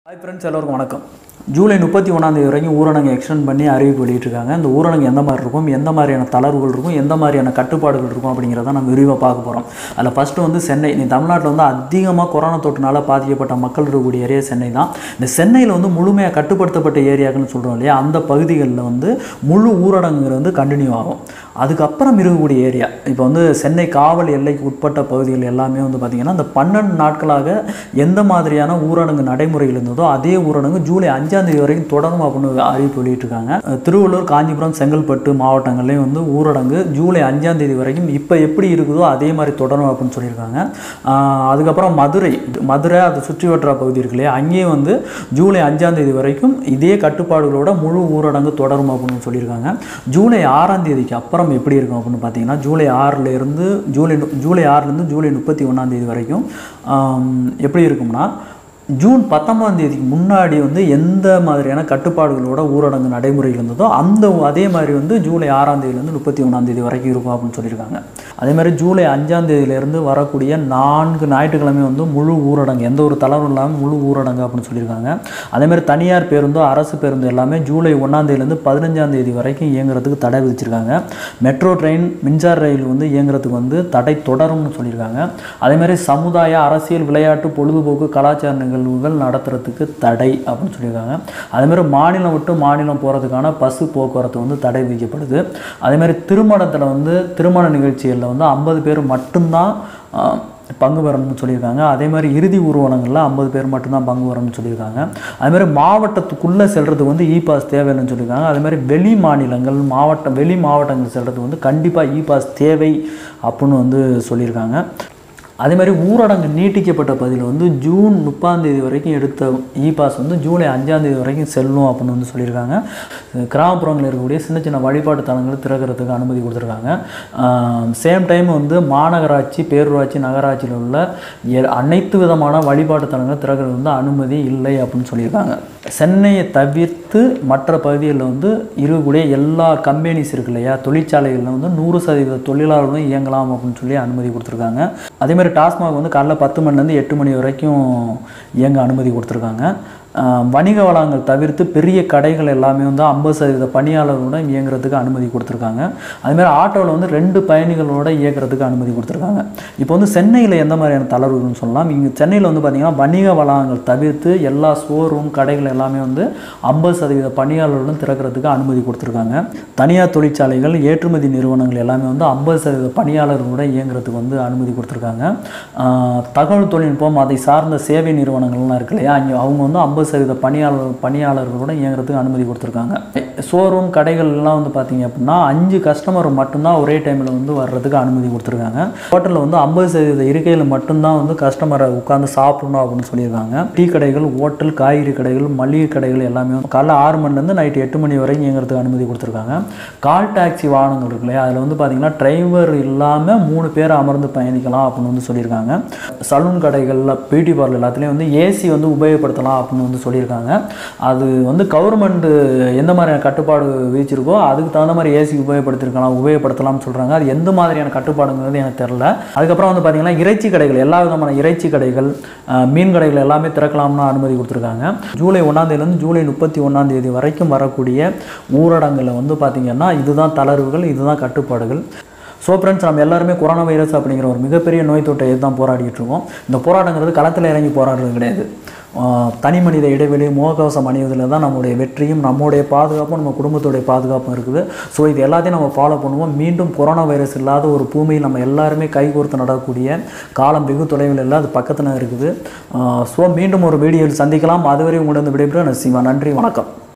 hi friends எல்லோருக்கும் வணக்கம் ஜூலை முப்பத்தி ஒன்றாந்தேதி வரைக்கும் ஊரடங்கு எக்ஸ்டெண்ட் பண்ணி அறிவிப்பு வெளியிட்டிருக்காங்க இந்த ஊரடங்கு எந்த மாதிரி இருக்கும் எந்த மாதிரியான தளர்வுகள் இருக்கும் எந்த மாதிரியான கட்டுப்பாடுகள் இருக்கும் அப்படிங்கிறத நம்ம விரிவாக பார்க்க போகிறோம் அதில் ஃபஸ்ட்டு வந்து சென்னை நீ தமிழ்நாட்டில் வந்து அதிகமாக கொரோனா தொற்றுனால பாதிக்கப்பட்ட மக்கள் இருக்கக்கூடிய ஏரியா சென்னை தான் இந்த சென்னையில் வந்து முழுமையாக கட்டுப்படுத்தப்பட்ட ஏரியாக்கள்னு சொல்கிறோம் இல்லையா அந்த பகுதிகளில் வந்து முழு ஊரடங்குங்கிறது வந்து கண்டினியூ ஆகும் அதுக்கப்புறம் இருக்கக்கூடிய ஏரியா இப்போ வந்து சென்னை காவல் எல்லைக்கு உட்பட்ட பகுதிகள் எல்லாமே வந்து பார்த்திங்கன்னா இந்த பன்னெண்டு நாட்களாக எந்த மாதிரியான ஊரடங்கு நடைமுறைகள் இருந்ததோ அதே ஊரடங்கு ஜூலை அஞ்சாம் தேதி வரைக்கும் தொடரும் அப்படின்னு அறிவிப்பு வெளியிட்டிருக்காங்க அஹ் திருவள்ளூர் காஞ்சிபுரம் செங்கல்பட்டு மாவட்டங்கள்லேயும் வந்து ஊரடங்கு ஜூலை அஞ்சாம் தேதி வரைக்கும் இப்போ எப்படி இருக்குதோ அதே மாதிரி தொடரும் அப்படின்னு சொல்லியிருக்காங்க ஆஹ் அதுக்கப்புறம் மதுரை மதுரை அதை சுற்றி வட்டார பகுதி இருக்கு இல்லையா அங்கேயும் வந்து ஜூலை அஞ்சாம் தேதி வரைக்கும் இதே கட்டுப்பாடுகளோட முழு ஊரடங்கு தொடரும் அப்படின்னு சொல்லியிருக்காங்க ஜூலை ஆறாம் தேதிக்கு அப்புறம் எப்படி இருக்கும் அப்படின்னு பார்த்தீங்கன்னா ஜூலை ஆறுல இருந்து ஜூலை நு- ஜூலை ஆறுலேருந்து ஜூலை முப்பத்தி ஒன்றாம் தேதி வரைக்கும் ஆம், எப்படி இருக்கும்னா ஜூன் பத்தொன்பதாம் தேதிக்கு முன்னாடி வந்து எந்த மாதிரியான கட்டுப்பாடுகளோட ஊரடங்கு நடைமுறை இருந்ததோ அந்த அதே மாதிரி வந்து ஜூலை ஆறாம் தேதியிலேருந்து முப்பத்தி ஒன்றாம் தேதி வரைக்கும் இருக்கும் அப்படின்னு சொல்லியிருக்காங்க அதே மாதிரி ஜூலை அஞ்சாம் தேதியிலேருந்து வரக்கூடிய நான்கு ஞாயிற்றுக்கிழமை வந்து முழு ஊரடங்கு எந்த ஒரு தளர்வும் இல்லாமல் முழு ஊரடங்கு அப்படின்னு சொல்லியிருக்காங்க அதே மாதிரி தனியார் பேருந்து அரசு பேருந்து எல்லாமே ஜூலை ஒன்றாம் தேதியிலேருந்து பதினஞ்சாம் தேதி வரைக்கும் இயங்குறதுக்கு தடை விதிச்சிருக்காங்க மெட்ரோ ட்ரெயின் மின்சார ரயில் வந்து இயங்குறதுக்கு வந்து தடை தொடரும்னு சொல்லியிருக்காங்க அதே மாதிரி சமுதாய அரசியல் விளையாட்டு பொழுதுபோக்கு கலாச்சார நிகழ்வுகள் நடத்துறதுக்கு தடை அப்படின்னு சொல்லியிருக்காங்க அதே மாதிரி மாநிலம் விட்டு மாநிலம் போகிறதுக்கான பஸ்ஸு போக்குவரத்து வந்து தடை விதிக்கப்படுது அதே மாதிரி திருமணத்தில் வந்து திருமண நிகழ்ச்சிகளில் வந்து ஐம்பது பேர் மட்டும்தான் ஆஹ், பங்கு பெறணும்னு சொல்லியிருக்காங்க அதே மாதிரி இறுதி ஊர்வலங்களில் ஐம்பது பேர் மட்டும்தான் பங்கு பெறணும்னு சொல்லியிருக்காங்க அதே மாதிரி மாவட்டத்துக்குள்ளே செல்றதுக்கு வந்து இ பாஸ் தேவையில்லைன்னு சொல்லியிருக்காங்க அதே மாதிரி வெளி மாநிலங்கள் மாவட்டம் வெளி மாவட்டங்கள் செல்றதுக்கு வந்து கண்டிப்பாக இ பாஸ் தேவை அப்படின்னு வந்து சொல்லியிருக்காங்க அதே மாதிரி ஊரடங்கு நீட்டிக்கப்பட்ட பதில் வந்து ஜூன் முப்பாம் தேதி வரைக்கும் எடுத்த இ பாஸ் வந்து ஜூலை அஞ்சாம் தேதி வரைக்கும் செல்லும் அப்படின்னு வந்து சொல்லியிருக்காங்க கிராமப்புறங்களில் இருக்கக்கூடிய சின்ன சின்ன வழிபாட்டு தலங்கள் திறக்கிறதுக்கு அனுமதி கொடுத்துருக்காங்க சேம் டைம் வந்து மாநகராட்சி பேரூராட்சி நகராட்சியில் உள்ள எ- அனைத்து விதமான வழிபாட்டு தலங்கள் திறக்கிறது வந்து அனுமதி இல்லை அப்படின்னு சொல்லியிருக்காங்க சென்னையை தவிர்த்து மற்ற பகுதிகளில் வந்து இருக்கக்கூடிய எல்லா கம்பெனிஸ் இருக்கு இல்லையா தொழிற்சாலைகளில் வந்து நூறு சதவீத தொழிலாளர்களும் இயங்கலாம் அப்படின்னு சொல்லி அனுமதி கொடுத்துருக்காங்க அதே மாதிரி டாஸ்மாக் வந்து காலைல பத்து மணிலேருந்து எட்டு மணி வரைக்கும் இயங்க அனுமதி கொடுத்துருக்காங்க ஆஹ் வணிக வளங்கள் தவிர்த்து பெரிய கடைகள் எல்லாமே வந்து ஐம்பது சதவீத பணியாளர்களுடன் இயங்குறதுக்கு அனுமதி கொடுத்துருக்காங்க அதுமாதிரி ஆட்டோவில் வந்து ரெண்டு பயணிகளோட இயங்குறதுக்கு அனுமதி கொடுத்துருக்காங்க இப்போ வந்து சென்னையில் எந்த மாதிரியான தளர்வுகள்னு சொல்லலாம் இங்கே சென்னையில் வந்து பார்த்திங்கன்னா வணிக வளாகங்கள் தவிர்த்து எல்லா ஷோரூம் கடைகள் எல்லாமே வந்து ஐம்பது சதவீத பணியாளர்களுடன் திறக்கிறதுக்கு அனுமதி கொடுத்துருக்காங்க தனியார் தொழிற்சாலைகள் ஏற்றுமதி நிறுவனங்கள் எல்லாமே வந்து ஐம்பது சதவீத பணியாளர்களுடன் இயங்குறதுக்கு வந்து அனுமதி கொடுத்துருக்காங்க ஆஹ் தகவல் தொழில்நுட்பம் அதை சார்ந்த சேவை நிறுவனங்கள்லாம் இருக்கு இல்லையா அங்கே அவங்க வந்து ஐம்பது சதவீத பணியாளர் பணியாளர்களோட இயங்குறதுக்கு அனுமதி கொடுத்துருக்காங்க ஷோரூம் கடைகள் எல்லாம் வந்து பார்த்தீங்க அப்படின்னா அஞ்சு கஸ்டமர் மட்டும்தான் ஒரே டைமில் வந்து வர்றதுக்கு அனுமதி கொடுத்துருக்காங்க ஹோட்டலில் வந்து ஐம்பது சதவீத இருக்கையில் மட்டும்தான் வந்து கஸ்டமரை உட்காந்து சாப்பிடணும் அப்படின்னு சொல்லியிருக்காங்க டீ கடைகள் ஹோட்டல் காய்கறி கடைகள் மளிகை கடைகள் எல்லாமே வந்து காலைல ஆறு மணிலேருந்து நைட்டு எட்டு மணி வரைக்கும் இயங்குறதுக்கு அனுமதி கொடுத்துருக்காங்க கால் டாக்ஸி வாகனங்கள் இருக்கு இல்லையா அதில் வந்து பார்த்தீங்கன்னா டிரைவர் இல்லாமல் மூணு பேர் அமர்ந்து பயணிக்கலாம் அப்படின்னு வந்து சொல்லியிருக்காங்க சலூன் கடைகளில் பியூட்டி பார்லர் எல்லாத்துலேயும் வந்து ஏசி வந்து உபயோகப்படுத்தலாம் அப்படின்னு வந்து சொல்லியிருக்காங்க அது வந்து கவர்மெண்ட் எந்த மாதிரியான கட்டுப்பாடு விதிச்சிருக்கோ அதுக்கு தகுந்த மாதிரி ஏசி உபயோகப்படுத்திருக்கலாம் உபயோகப்படுத்தலாம்னு சொல்கிறாங்க அது எந்த மாதிரியான கட்டுப்பாடுங்கிறது எனக்கு தெரில அதுக்கப்புறம் வந்து பார்த்தீங்கன்னா இறைச்சி கடைகள் எல்லா விதமான இறைச்சி கடைகள் அஹ், மீன் கடைகள் எல்லாமே திறக்கலாம்னு அனுமதி கொடுத்துருக்காங்க ஜூலை ஒன்றாம் தேதியிலேருந்து ஜூலை முப்பத்தி ஒன்றாம் தேதி வரைக்கும் வரக்கூடிய ஊரடங்கில் வந்து பார்த்திங்கன்னா இதுதான் தளர்வுகள் இதுதான் கட்டுப்பாடுகள் ஸோ ஃப்ரெண்ட்ஸ் நம்ம எல்லாருமே கொரோனா வைரஸ் அப்படிங்கிற ஒரு மிகப்பெரிய நோய் தொற்றை எதிர்த்து தான் போராடிட்டு இருக்கோம் இந்த போராட்டங்கிறது களத்தில் இறங்கி போராடுறது கிடையாது ஆஹ் தனி மனித இடைவெளி முகக்கவசம் அணிவதில் தான் நம்முடைய வெற்றியும் நம்முடைய பாதுகாப்பும் நம்ம குடும்பத்துடைய பாதுகாப்பும் இருக்குது ஸோ இது எல்லாத்தையும் நம்ம ஃபாலோ பண்ணுவோம் மீண்டும் கொரோனா வைரஸ் இல்லாத ஒரு பூமியில் நம்ம எல்லாருமே கைகோர்த்து நடக்கக்கூடிய காலம் வெகு தொலைவில் இல்லை அது பக்கத்தில் இருக்குது ஸோ மீண்டும் ஒரு வீடியோவில் சந்திக்கலாம் அதுவரை உங்களிடம் விடைபெற நான் சிவா நன்றி வணக்கம்